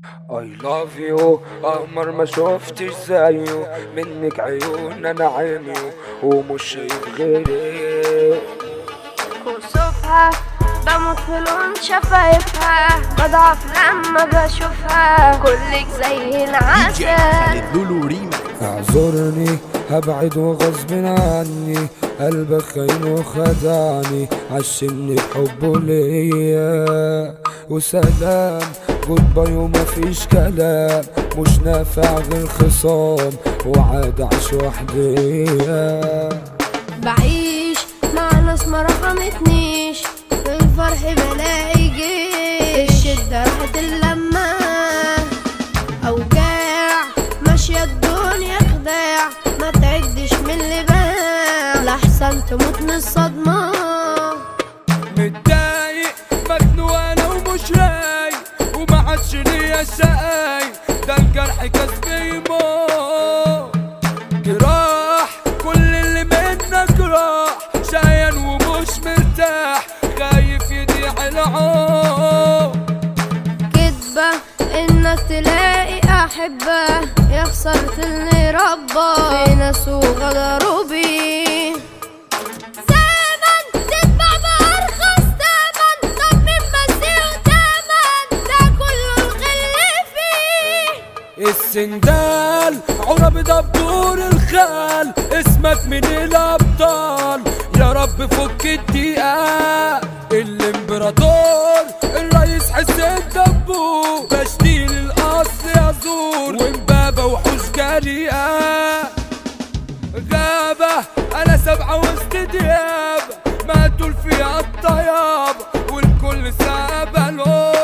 I love you قمر ما شفتش زيه منك عيون انا عيني ومش شايف غيرك كسوفها بموت في لون شفايفها بضعف لما بشوفها كلك زي العسل خالد لولو ريماكس اعذرني هبعد وغصب عني قلبك خاين وخدعني عشمني بحبه ليا وسلام جود باي ومفيش كلام مش نافع غير خصام وعاد اعيش وحديا بعيش مع ناس ما رحمتنيش في الفرح بلاقي جيش الشدة راحت اللمة أوجاع ماشية الدنيا خداع ما تعدش من اللي باع لحسن تموت من الصدمة متضايق مخنوق ومش رايق وما عادش ليا شقاي ده الجرح كسبي يموت جراح كل اللي منك راح شايل ومش مرتاح خايف يضيع العمر كدبة انك تلاقي احبة يا خسرت اللي ربى في ناس وغدروا بيه زمن تتبع بأرخص تمن طب من مسيح تمن ده كله الغل فيه السندال عرب دبور الخال اسمك من الابطال يا رب فك الدقيقة الامبراطور الرئيس حسين دبور بشتيل الاصل يزور ومبابة وحوش جريئة غابة انا سبعة وسط دياب ماتوا فيها الطياب والكل سابله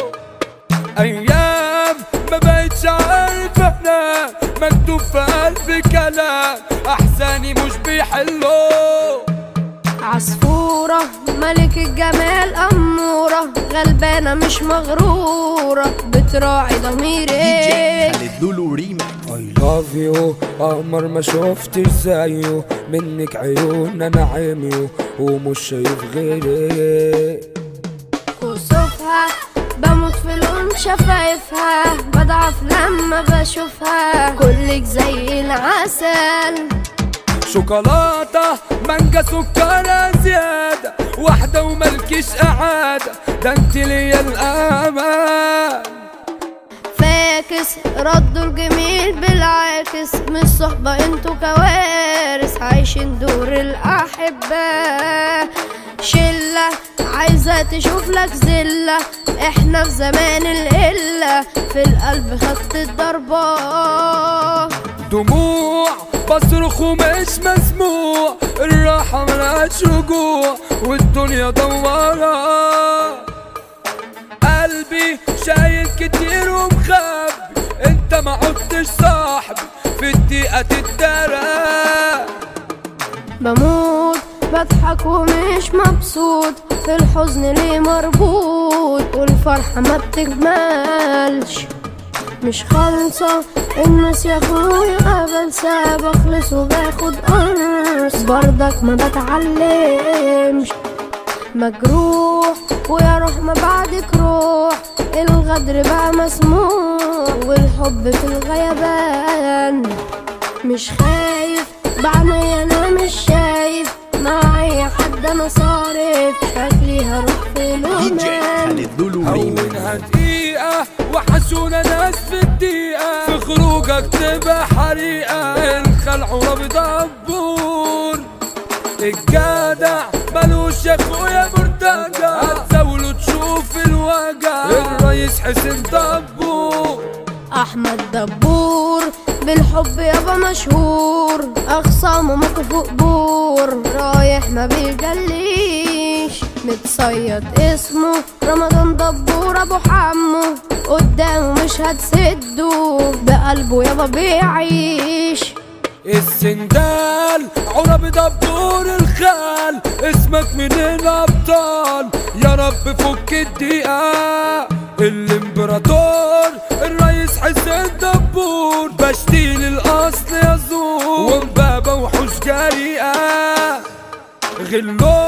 ايام ما بقتش عارف انا مكتوب في قلبي كلام احزاني مش بيحلوا عصفورة ملك الجمال أمورة غلبانة مش مغرورة بتراعي دي جي ضميري خالد لولو ريماكس I love you قمر ما شفتش زيه منك عيون انا عميو ومش شايف غيرك كسوفها بموت في لون شفايفها بضعف لما بشوفها كلك زي العسل شوكولاتة مانجا سكر زيادة واحدة وملكش قعادة ده انت ليا الأمان فاكس ردوا الجميل بالعاكس مش صحبة انتوا كوارث عايشين دور الأحبة شلة عايزة تشوف لك زلة احنا في زمان القلة في القلب خدت الضربة دموع بصرخ ومش مسموع الراحة ملهاش رجوع والدنيا دوارة قلبي شايل كتير ومخبي انت ما عدتش صاحبي في الدقيقة تتدرى بموت بضحك ومش مبسوط في الحزن ليه مربوط والفرحة ما بتكملش مش خالصة الناس يا اخويا بنسى بخلص وباخد قرص برضك ما بتعلمش مجروح ويا روح ما بعدك روح الغدر بقى مسموح والحب في الغيبان مش خايف بعيني انا مش شايف معايا حد انا صارف شكلي هروح في دي جي الأمان خالد لولو ريماكس هونها دقيقة وحشونا ناس في الدقيقة في خروجك تبقى حريقة الخلع ورب دبور الجدع ملوش يا اخويا مرتجع هتزاوله تشوف الوجع الرئيس حسين دبور احمد دبور بالحب يابا مشهور اخصامه موقفه قبور رايح ما بيجليش متصيد اسمه رمضان دبور ابو حمو قدامه مش هتسده بقلبه يابا بيعيش السندال عرب دبور الخال اسمك من الابطال يا رب فك الدقيقة الامبراطور الرئيس حسين دبور بشتيل الاصل يزور ومبابة وحوش جريئة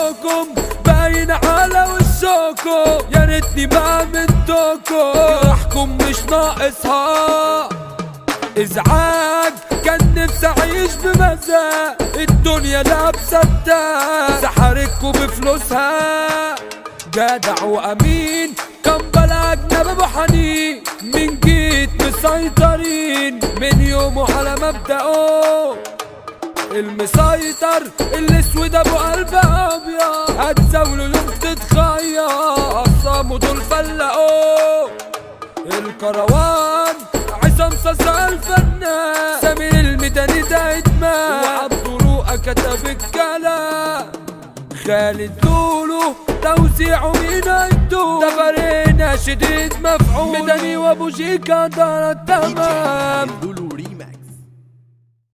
غلوكم باين على وشكم يا ريتني ما منتكم جرحكم تكون مش ناقصها ازعاج كان نفسي اعيش بمزاج الدنيا لابسه التاج سحرتكوا بفلوسها جدع وامين كان بلا اجنبي ابو حنين من جيت مسيطرين من يومه على مبدأه المسيطر الاسود ابو قلب ابيض هتزاوله يوم تتخير اصامه دول فلقوه الكروان عصام صاصا الفنان سمير الميداني ده ادمان وعبد رؤى كتب الكلام خالد لولو توزيعه مين هيدوم ده فريق ناشد مفعول ميداني وابو شيكا دار التمام لولو